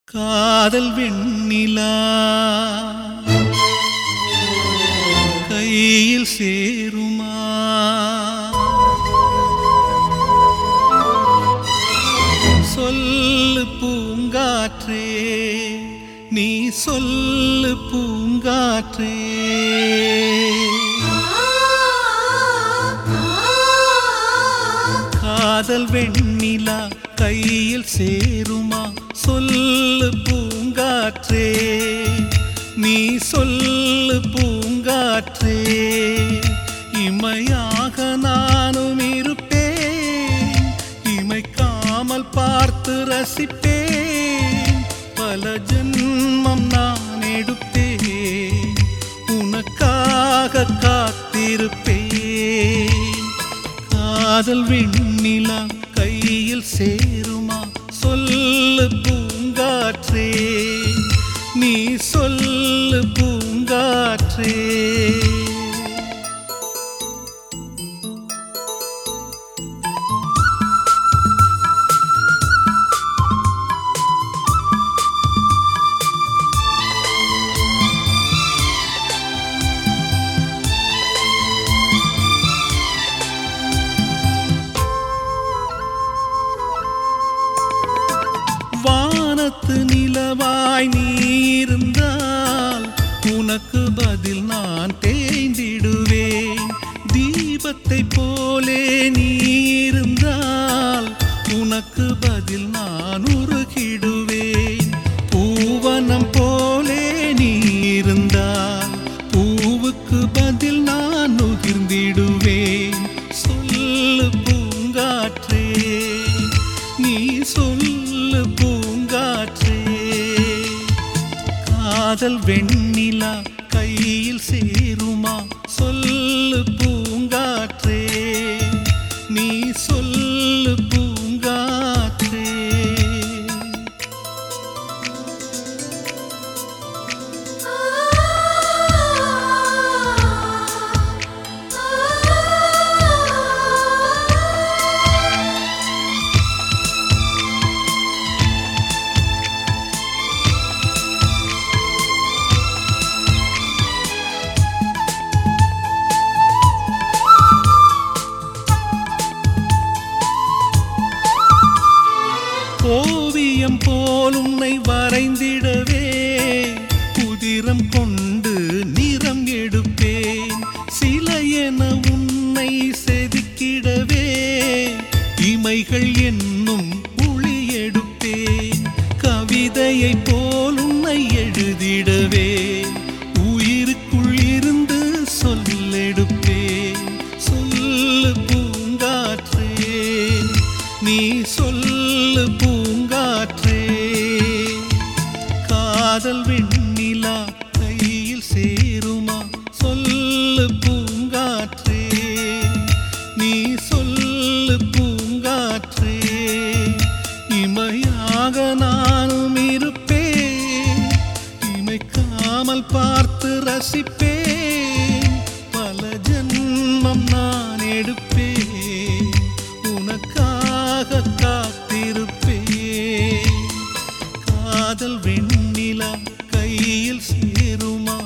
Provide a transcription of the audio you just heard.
காதல் வெண்ணிலா கையில் சேருமா சொல்லு பூங்காற்றே நீ சொல்லு பூங்காற்றே காதல் வெண்ணிலா கையில் சேருமா சொல்லு பூங்காற்றே நீ சொல்லு பூங்காற்றே இமையாக நானும் இருப்பேன் இமைக்காமல் பார்த்து ரசிப்பேன் பல ஜென்மம் நான் எடுப்பேன் உனக்காக காத்திருப்பேன் காதல் வெண்ணிலா கையில் சேருமா சொல்லு பூங்காற்றே நீ சொல்லு பூங்காற்றே வானத்து நிலவாய் நீ இருந்தால் உனக்கு பதில் நான் தேய்ந்திடுவேன் தீபத்தை போலே நீ இருந்தால் உனக்கு பதில் நான் உருகிடுவேன் பூவனம் போலே நீ இருந்தால் பூவுக்கு பதில் நான் நுகிர்ந்திடுவேன் சொல்லு பூங்காற்றே நீ சொல்லு பூங்காற்றே காதல் வெண்ணிலா கையில் சேருமா சொல்லு பூங்காற்றே நீ சொல்லு பூங்காற்றே ஓவியம் போல் உன்னை வரைந்திடவே புதிரம் கொண்டு நிறம் எடுப்பேன் சிலை என உன்னை செதுக்கிடவே இமைகள் என்னும் ஒளி எடுப்பேன் கவிதையை போல் உன்னை எழுதிடவே உயிருக்குள் இருந்து சொல்லெடுப்பேன் சொல்லு பூங்காற்றே நீ சொல்லு பூங்காற்றே காதல் வெண்ணிலா கையில் சேருமா சொல்லு பூங்காற்றே நீ சொல்லு பூங்காற்றே இமையாக நானும் இருப்பேன் இமைக்காமல் பார்த்து ரசிப்பேன் பல ஜென்மம் நான் எடுப்பேன் உனக்காக காத்திருப்பேன் காதல் வெண்ணிலா கையில் சேருமா